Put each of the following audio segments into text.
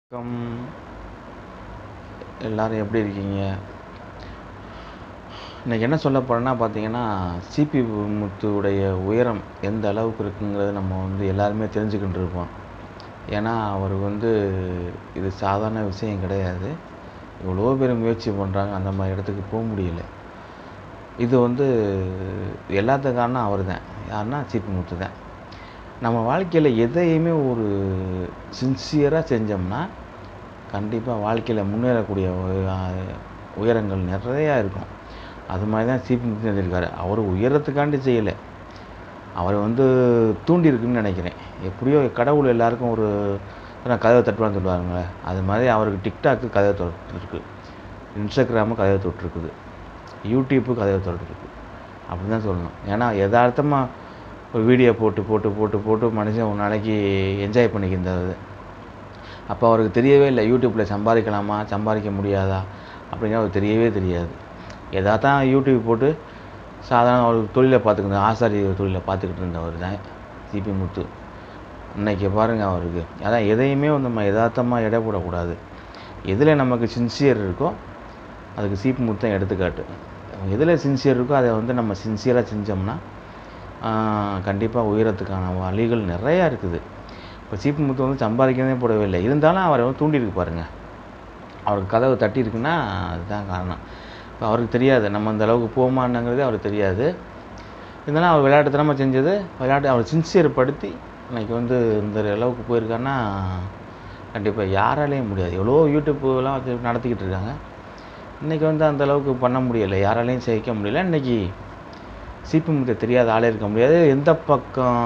வணக்கம் எல்லாரும் எப்படி இருக்கீங்க இன்னைக்கு என்ன சொல்ல போகிறேன்னா பார்த்தீங்கன்னா சிபி முத்துவுடைய உயரம் எந்த அளவுக்கு இருக்குங்கிறத நம்ம வந்து எல்லாருமே தெரிஞ்சுக்கிட்டு இருப்போம் ஏன்னா அவர் வந்து இது சாதாரண விஷயம் கிடையாது எவ்வளோ பேர் முயற்சி பண்ணுறாங்க அந்த மாதிரி இடத்துக்கு போக முடியல இது வந்து எல்லாத்துக்கும் காரணம் அவர் தான் யாருன்னா சிபி முத்து தான் நம்ம வாழ்க்கையில் எதையுமே ஒரு சின்சியராக செஞ்சோம்னா கண்டிப்பாக வாழ்க்கையில் முன்னேறக்கூடிய உய- உயரங்கள் நிறையா இருக்கும் அது மாதிரி தான் சிபி முத்து செஞ்சிருக்காரு அவர் உயரத்துக்காண்டி செய்யலை அவர் வந்து தூண்டியிருக்குன்னு நினைக்கிறேன் எப்படியோ கடவுள் எல்லாருக்கும் ஒரு நான் கதவை தட்டுவான்னு சொல்லுவாருங்களே அது மாதிரி அவருக்கு டிக்டாக்கு கதவை தொட்டிருக்கு இன்ஸ்டாகிராமு கதவை தொட்டிருக்குது யூடியூப்பு கதவை தொட்டிருக்கு அப்படி தான் சொல்லணும் ஏன்னா யதார்த்தமாக ஒரு வீடியோ போட்டு போட்டு போட்டு போட்டு மனுஷன் ஒரு நாளைக்கு என்ஜாய் பண்ணிக்கின்றது அப்போ அவருக்கு தெரியவே இல்லை யூடியூப்பில் சம்பாதிக்கலாமா சம்பாதிக்க முடியாதா அப்படிங்கிற அவருக்கு தெரியவே தெரியாது எதாவது தான் யூடியூப் போட்டு சாதாரண ஒரு தொழிலை பார்த்துக்கிட்டு ஆசாரி தொழிலை பார்த்துக்கிட்டு இருந்தவர் தான் சிபி முத்து இன்னைக்கு பாருங்கள் அவருக்கு அதான் எதையுமே வந்து நம்ம யதார்த்தமாக எடை போடக்கூடாது எதில் நமக்கு சின்சியர் இருக்கோ அதுக்கு சிபி முத்து தான் எடுத்துக்காட்டு எதில் சின்சியர் இருக்கோ அதை வந்து நம்ம சின்சியராக செஞ்சோம்னா கண்டிப்பாக உயரத்துக்கான வழிகள் நிறையா இருக்குது இப்போ சீப்பு முத்து வந்து சம்பாதிக்கவே போடவே இல்லை இருந்தாலும் அவரை வந்து தூண்டியிருக்கு பாருங்க அவருக்கு கதவு தட்டியிருக்குன்னா அதுதான் காரணம் இப்போ அவருக்கு தெரியாது நம்ம அந்த அளவுக்கு போமானுங்கிறது அவருக்கு தெரியாது இருந்தாலும் அவர் விளையாட்டுத்தனமாக செஞ்சது விளையாட்டு அவர் சின்சியர் படுத்தி இன்னைக்கு வந்து இந்த அளவுக்கு போயிருக்காருன்னா கண்டிப்பாக யாராலையும் முடியாது எவ்வளோ யூடியூப்லாம் வச்சு நடத்திக்கிட்டு இருக்காங்க இன்றைக்கி வந்து அந்த அளவுக்கு பண்ண முடியலை யாராலையும் ஜெயிக்க முடியல இன்றைக்கி சிபி முத்தை தெரியாத ஆளே இருக்க முடியாது எந்த பக்கம்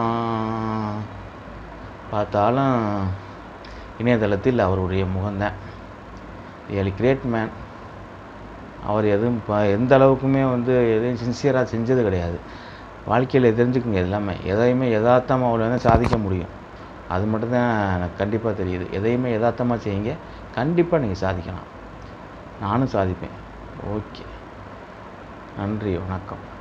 பார்த்தாலும் இணையதளத்தில் அவருடைய முகம்தான் ரியலி கிரேட் மேன் அவர் எதுவும் ப எந்த அளவுக்குமே வந்து எதையும் சின்சியராக செஞ்சது கிடையாது வாழ்க்கையில் தெரிஞ்சுக்குங்க எல்லாமே எதையுமே யதார்த்தமாக அவளை வந்து சாதிக்க முடியும் அது மட்டும்தான் எனக்கு கண்டிப்பாக தெரியுது எதையுமே யதார்த்தமாக செய்யுங்க கண்டிப்பாக நீங்கள் சாதிக்கலாம் நானும் சாதிப்பேன் ஓகே நன்றி வணக்கம்